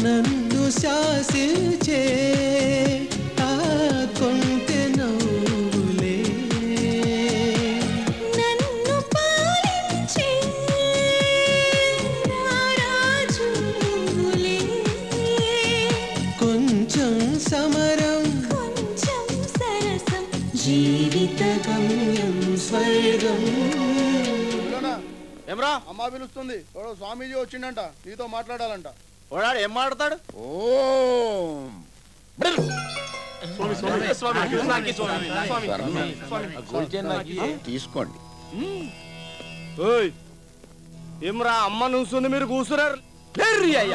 నన్ను శాసించే ఆ కొంటె నవ్వులే నన్ను పాలించే రారాజులే కొంచెం సమరం కొంచెం సరసం జీవిత గమ్యం స్వర్గం ఏమ్రా అమ్మ పిలుస్తుంది ఎవడో స్వామీజీ వచ్చిండంట నీతో మాట్లాడాలంట ఓడాడు ఏం మాట్లాడతాడు ఓం తీసుకోండి ఓయ్ ఏమ్రా అమ్మ నుంచుంది మీరు కూసురారు లేర్రి అయ్యా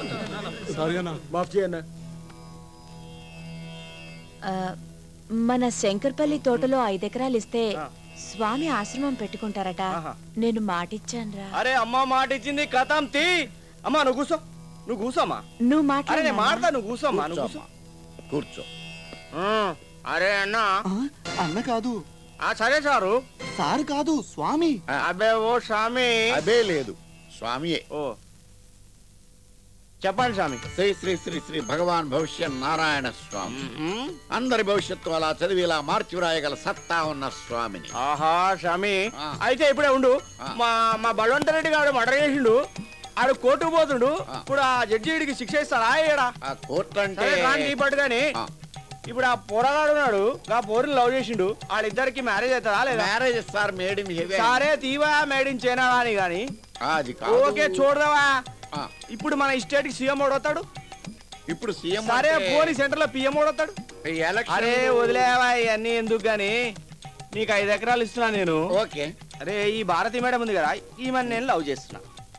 ఆ, మన శంకర్పల్లి తోటలో ఐదెకరాలు ఇస్తే స్వామి ఆశ్రమం పెట్టుకుంటారట ఆహా. నేను మాటిచ్చానురా అరే అమ్మ మాట ఇచ్చింది కథం తీ అమ్మా నువ్వు కూసో నువ్వు కూసోమ్మా నువ్వు అరే నేను మాట్లాడు మాడతా నువ్వు కూసోమ్మా నువ్వు కూసో కూర్చోమ్మా. కూర్చో ఆ, అరే అన్న అన్న కాదు ఆ సరే సారు సార్ కాదు స్వామి అబ్బే ఓ స్వామి అదే లేదు స్వామియే ఓ చెప్పండి స్వామి శ్రీ శ్రీ శ్రీ శ్రీ భగవాన్ భవిష్య నారాయణ స్వామి మ్మ్. అందరి భవిష్యత్తు అలా చదివి ఇలా మార్చి వ్రాయగల సత్తా ఉన్న స్వామిని ఆహా స్వామి ఆ. అయితే ఇప్పుడే ఉండు ఆ. మా మా బలవంత రెడ్డి గారు మర్డర్ చేసిండు ఆడు కోర్టుకు పోతుండు ఆ. ఇప్పుడు ఆ జడ్జి వీడికి శిక్ష ఇస్తాడా ఏడా ఆ కోర్టు అంటే సరే రాని ఈ పట్టు గాని ఆ. ఇప్పుడు ఆ పోరగాడు ఉన్నాడు ఆ పోరిని లవ్ చేసిండు వాళ్ళిద్దరికి మ్యారేజ్ అవుతారా లేదా మ్యారేజ్ సార్ మేడ్ ఇన్ హెవెన్ సరే తీవా మేడ్ ఇన్ చైనా అని గాని అది కాదు ఓకే చూడదావా ఆ, ఇప్పుడు మన స్టేట్ కి సీఎం ఓడతాడు ఇప్పుడు సీఎం సరే పోనీ సెంటర్ లో పిఎం ఓడతాడు ఎలక్షన్ అరే వదిలేవా ఇవన్నీ ఎందుకు గాని నీకు ఐదు ఎకరాలు ఇస్తున్నా నేను ఓకే అరే ఈ భారతి మేడం ఉంది కదా ఈమెను నేను లవ్ చేస్తున్నా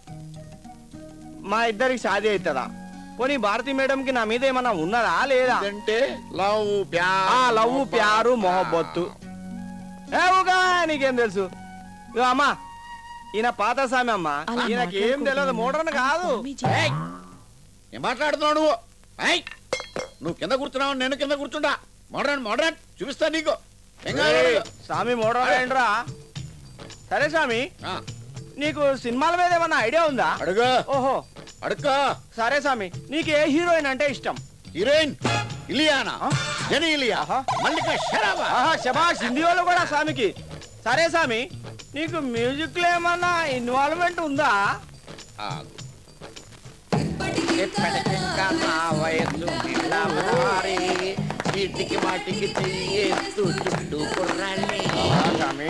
మా ఇద్దరికి సాధి అవుతుందా పోనీ భారతి మేడం కి నా మీద ఏమన్నా ఉన్నదా లేదా అంటే లవ్ ప్యార్ ఆ లవ్ ప్యారు మొహబ్బత్తు ఏ ఊగా నీకేం తెలుసు ఇగో అమ్మా ఈయన పాత స్వామి అమ్మా అలా ఈయనకి ఏం తెలియదు మోడర్న్ కాదు స్వామీజీ. ఏయ్! ఏం మాట్లాడుతున్నావు నువ్వు ఏయ్! నువ్వు కింద కూర్చున్నావు నేను కింద కూర్చుంటా మోడర్న్ మోడర్న్ చూపిస్తా నీకు ఏం కావాలి ఏయ్, నీకు? స్వామి మోడర్న్ ఏంట్రా సరే స్వామి ఆ, నీకు సినిమాల మీద ఏమన్నా ఐడియా ఉందా అడుగు ఓహో అడుక్కో సరే స్వామి నీకు ఏ హీరోయిన్ అంటే ఇష్టం హీరోయిన్ ఇలియానా ఆ? జని ఇలియా ఆహా. మల్లిక షరాబా ఆహా శబాష్ హిందీ వాళ్ళు కూడా స్వామికి సరే స్వామి నీకు మ్యూజిక్ లో ఏమన్నా ఇన్వాల్వ్మెంట్ ఉందా ఆగు. ఎప్పటికింకా నా వయస్సు పిల్లవారి, చీటికి మాటికి చెయ్యేస్తూ చుట్టూ కుర్రాళ్ళే. స్వామి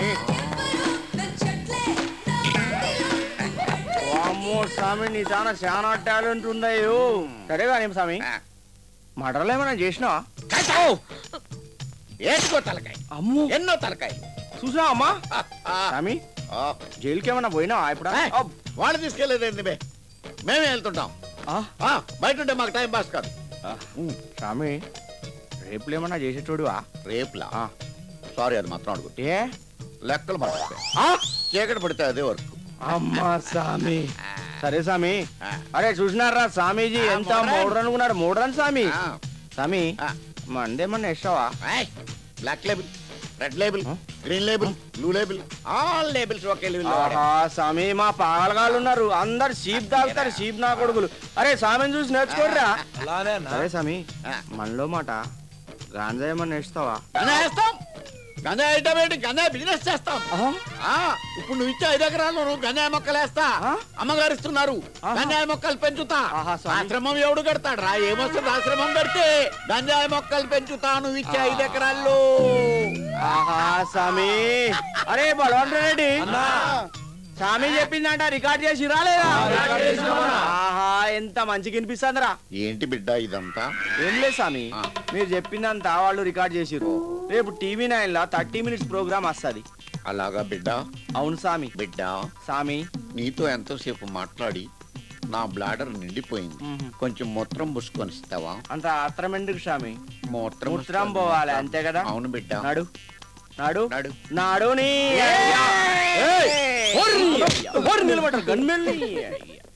వామ్మో స్వామి నీ చాలా చాలా టాలెంట్ ఉందయ్యో సరే కానీ స్వామి ఆ, మటర్లు ఏమైనా చేసినావా కట్టావు. ఏసుకో తలకాయ అమ్మో ఎన్నో తలకాయ చూసావా అమ్మా ఆ, ఆ, స్వామి ఆ. జైలుకి ఏమన్నా పోయినావా ఇప్పుడు ఏయ్, వాళ్ళు తీసుకెళ్లేదండి బే మేమే వెళ్తుంటాం ఆ, బయట ఉంటే మాకు టైం పాస్ కాదు ఉమ్, స్వామి రేపులు ఏమన్నా చేసేటోడువా రేపులా ఆ. సారీ అది మాత్రం అడుగు ఏ లెక్కలు మాట్లాడే చీకటి పడితే అదే వర్క్ అమ్మా స్వామి సరే స్వామి ఆ. అరే చూసినారా స్వామీజీ ఆ, ఎంత మోడ్రన్. మోడ్రన్ ఉన్నాడు మోడ్రన్ స్వామి ఆ, స్వామి ఆ. మందేమన్నా ఇస్తావా ఏయ్, బ్లాక్ లేబుల్ రెడ్ లేబుల్ ఆ? Green label blue label all labels ఒకే లేబుల్ ఆహా స్వామి మా పాలగాళ్ళు ఉన్నారు అందరు షీప్ తాగుతారు షీప్ నా కొడుకులు అరే స్వామిని చూసి నేర్చుకోర్రా సరే స్వామి ఆ. మనలో మాట గాంజా ఏమన్నా ఇస్తావా గంజా వేస్తాం గంజా ఐటమ్ ఏంటి గంజా బిజినెస్ చేస్తాం ఆ ఇప్పుడు నువ్వు ఇచ్చే ఐదు ఎకరాలు నువ్వు గంజాయి మొక్కలు వేస్తా ఆ? అమ్మగారు ఇస్తున్నారు ఆహా. గంజాయి మొక్కలు పెంచుతా ఆహా, స్వామి. ఆశ్రమం ఎవడు కడతాడు రా ఏమొస్తుంది ఆశ్రమం కడితే గంజాయి మొక్కలు పెంచుతా నువ్వు ఇచ్చే ఐదు ఎకరాల్లో ఆహా స్వామి అరే బలవంత రెడ్డి స్వామి చెప్పిందంట రికార్డ్ చేసి రాలేదా ఆహా ఎంత మంచిగా వినిపిస్తుందిరా ఏంటి బిడ్డ ఇదంతా ఏం లేదు స్వామి ఆ. మీరు చెప్పిందంతా వాళ్ళు రికార్డ్ చేసిర్రు రేపు టీవీ నైన్ లో థర్టీ మినిట్స్ ప్రోగ్రామ్ వస్తుంది అలాగా బిడ్డ అవును స్వామి బిడ్డ స్వామి నీతో ఎంతోసేపు మాట్లాడి నా బ్లాడర్ నిండిపోయింది మ్మ్. కొంచెం మూత్రం పుసుకొని ఇస్తావా అంత ఆత్రం ఎందుకు స్వామి మూత్రం మూత్రం పుసుకొని పోవాలి ఇస్తా. అంతే కదా అవును బిడ్డ నాడు నాడు నాడు. నాడు నీ అయ్యా. ఏయ్, ఓర్ని అయ్యా, ఓర్ని నిలబడ్డారు, గన్మెన్ని అయ్యా.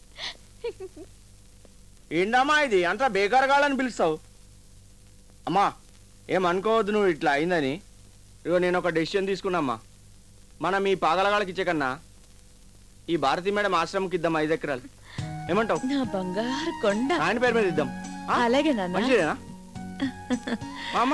ఏంటమ్మా ఇది అంతా బేకార్ కాలని పిలుస్తావు అమ్మా ఏమనుకోవద్దు నువ్వు ఇట్లా అయిందని ఇగో నేను ఒక డెసిషన్ తీసుకున్నామ్మా మనం ఈ పాగలగాళ్ళకి ఇచ్చే కన్నా ఈ భారతీ మేడం ఆశ్రమంకి ఇద్దాం ఐదు ఎకరాలు ఏమంటావు నా బంగారు కొండ ఆయన పేరు మీద ఇద్దాం ఆ? అలాగే నాన్న మంచిదేనా మామ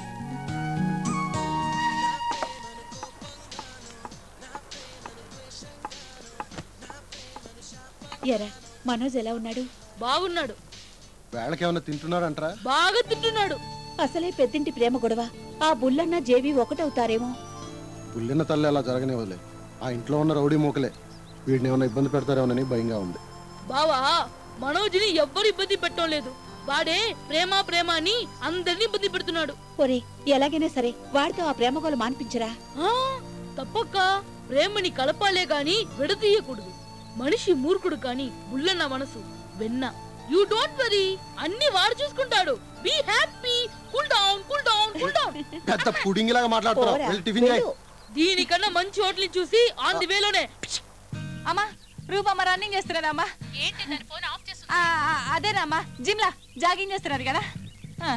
ఎరా మనోజ్ ఎలా ఉన్నాడు బాగున్నాడు వేళకేమన్నా తింటున్నాడంటరా బాగా తింటున్నాడు అసలే పెద్దింటి ప్రేమ గొడవ ఆ బుల్లన్న జేవి ఒకటవుతారేమో పుల్లిన తల్లి అలా జరగనివ్వలే ఆ ఇంట్లో ఉన్న రౌడీ మూకలే వీడిని ఏమైనా ఇబ్బంది పెడతారేమోనని భయంగా ఉంది బావా మనోజ్ని ఎవ్వరు ఇబ్బంది పెట్టడం లేదు వాడే ప్రేమ ప్రేమ అని అందరినీ ఇబ్బంది పెడుతున్నాడు ఒరే ఎలాగైనా సరే వాడితో ఆ ప్రేమ గోల మాన్పించరా ఆ, తప్పక్క ప్రేమని కలపాలే గాని విడదీయకూడదు మనిషి మూర్ఖుడు కాని బుల్లన్న మనసు వెన్న యూ డోంట్ వరీ అన్ని వాడు చూసుకుంటాడు be happy cool down cool down cool down పెద్ద పుడింగ్ లాగా మాట్లాడుతున్నావు పోరా, వెళ్ళి టిఫిన్ చేయి వెళ్ళు. దీనికన్నా మంచి హోటల్ చూసి ఆన్ ది వేలోనే అమ్మా రూపమ్మ రన్నింగ్ చేస్తున్నారమ్మా ఆ, ఆ, అదేనమ్మా జిమ్ లా జాగింగ్ చేస్తున్నారు కదా ఆ.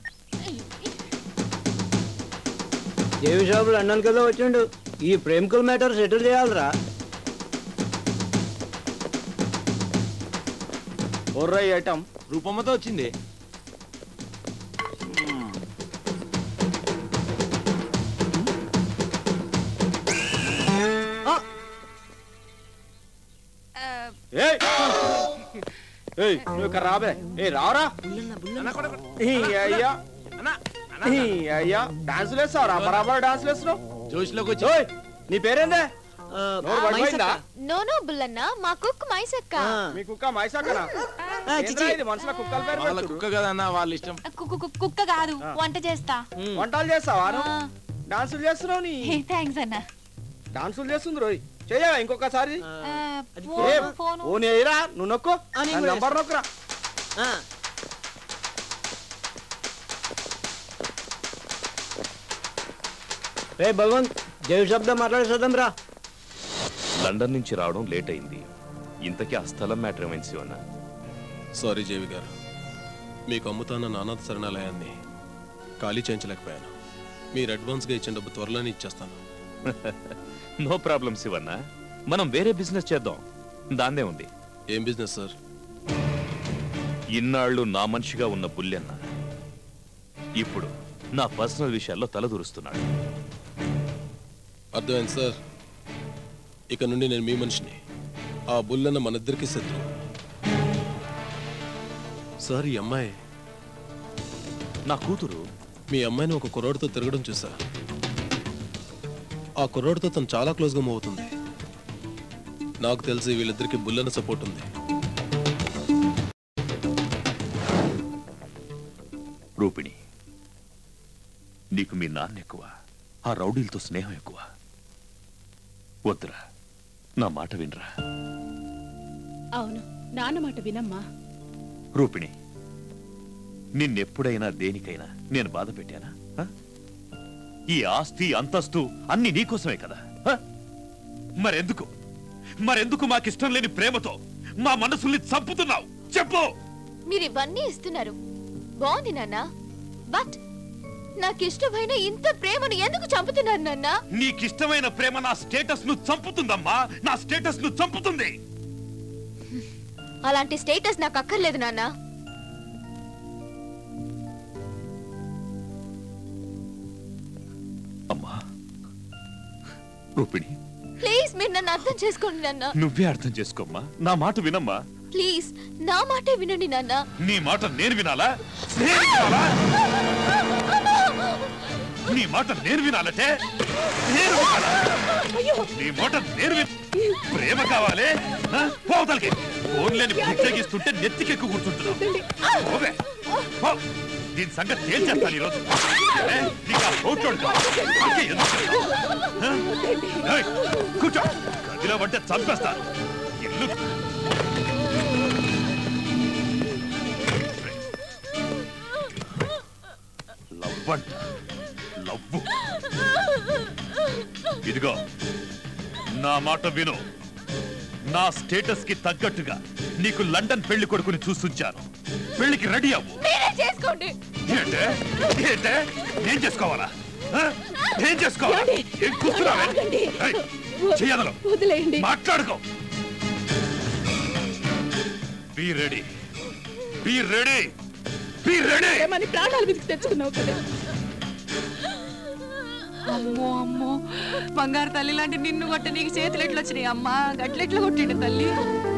దేవి షాపు లండన్ కదా వచ్చిండు ఈ ప్రేమికుల మ్యాటర్ సెటిల్ చేయాలరా ఒర్ర ఐటమ్ రూపమ్మతో వచ్చింది ఏయ్ ఏయ్ నువ్వు ఇక్కడ రాబే ఏ రావరా ఈ అయ్యా ఈ అయ్యా డాన్స్ వేస్తావరా బరాబర్ డాన్స్ వేస్తున్నావు జోష్లోకి వచ్చి ఓయ్ నీ పేరేందే నోరు పడిపోయిందా నో నో బుల్లన్న మా కుక్ మైసక్క మీ కుక్క మైసాకనా ఏంట్రా ఇది మనుషుల కుక్కల పేరు వాళ్ళ పెట్టుడు? కుక్క కదన్నా వాళ్ళ ఇష్టం కు- కు- కు- కుక్క కాదు వంట చేస్తా వంటలు చేస్తావా నువ్వు? డాన్సులు చేస్తున్నావు నీ థ్యాంక్స్ అన్న డాన్సులు చేస్తుంది రోయ్ చెయ్యవా ఇంకొకసారి ఆ, ఏ, ఫోన్- ఫోను ఓ నేరా నువ్వు నొక్కు నంబర్ నొక్కురా రే భగవంత్ దేవి శబ్దం మాట్లాడేద్దాం రా లండన్ నుంచి రావడం లేట్ అయింది ఇంతకీ ఆ స్థలం మ్యాటర్ ఏమైంది శివన్న సారీ జేవి గారు మీకు అమ్ముతాన్న అనాథ శరణాలయాన్ని ఖాళీ చేయించలేకపోయాను మీరు అడ్వాన్స్గా ఇచ్చిన డబ్బు త్వరలోనే ఇచ్చేస్తాను నో ప్రాబ్లం శివన్న మనం వేరే బిజినెస్ చేద్దాం దాన్నే ఉంది ఏం బిజినెస్ సార్ ఇన్నాళ్ళు నా మనిషిగా ఉన్న బుల్లెన్న ఇప్పుడు నా పర్సనల్ విషయాల్లో తలదూరుస్తున్నాడు అర్థమైంది సార్ ఇక నుండి నేను మీ మనిషిని ఆ బుల్లన్న మన ఇద్దరికి శత్రువు సార్ ఈ అమ్మాయి నా కూతురు మీ అమ్మాయిని ఒక కుర్రోడితో తిరగడం చూసా ఆ కుర్రోడితో తను చాలా క్లోజ్గా మూవ్ అవుతుంది నాకు తెలిసి వీళ్ళిద్దరికి బుల్లన్న సపోర్ట్ ఉంది రూపిణి నీకు మీ నాన్న ఎక్కువ ఆ రౌడీలతో స్నేహం ఎక్కువ వద్దురా నా మాట వినరా అవును నాన్న మాట వినమ్మా రూపిణి నిన్నెప్పుడైనా దేనికైనా నేను బాధ పెట్టానా ఆ? ఈ ఆస్తి అంతస్తు అన్ని నీకోసమే కదా ఆ? మరెందుకు మరెందుకు మాకిష్టం లేని ప్రేమతో మా మనసుల్ని చంపుతున్నావు చెప్పు మీరు ఇవన్నీ ఇస్తున్నారు బాగుంది నాన్న బట్ నాకు ఇష్టమైన ఇంత ప్రేమను ఎందుకు చంపుతున్నారు నాన్న నీకిష్టమైన ప్రేమ నా స్టేటస్ ను చంపుతుందమ్మా నా స్టేటస్ ను చంపుతుంది అలాంటి స్టేటస్ నాకు అక్కర్లేదు నాన్న అమ్మా రూపిణి ప్లీజ్ మీరు నన్ను అర్థం చేసుకోండి నాన్న నువ్వే అర్థం చేసుకోమ్మా నా మాట వినమ్మా ప్లీజ్ నా మాటే వినండి నాన్న నీ మాట నేను వినాలా నేను వినాలా నీ మాట నేను వినాలంటే నేను వినాలా నీ మాట నేను విన ప్రేమ కావాలి ఆ? పోవతలకి ఫోన్ లేని బుద్ధగిస్తుంటే నెత్తికెక్కు కూర్చుంటున్నావు పోవే. పో. దీని సంగతి తేల్చేస్తాను ఈరోజు ఏ, నీకు ఆ పోటోడు కావాలి. నాకే ఎందుకు చెప్తావు? ఆ? ఏయ్, కూర్చో గదిలో పడితే చంపేస్తాను ఇల్లు లవ్ అంట లవ్వు ఇదిగో నా మాట విను నా స్టేటస్ కి తగ్గట్టుగా నీకు లండన్ పెళ్లి కొడుకుని చూస్తుంచాను పెళ్లికి రెడీ అవ్వు మీరే చేసుకోండి ఏంటే ఏంటే ఏం చేసుకోవాలా ఆ? ఏం చేసుకోవాలా ఏం కూర్చున్నావే ఏయ్, చెయ్యదలు వదిలేయండి మాట్లాడుకో be ready be ready be ready ప్రేమని ప్రాణాలు వెతికి తెచ్చుకున్నావు కదా అమ్మో అమ్మో బంగారు తల్లి లాంటి నిన్ను కొట్ట నీకు చేతులు ఎట్లా వచ్చినాయి అమ్మా గట్లెట్లా కొట్టిండు తల్లి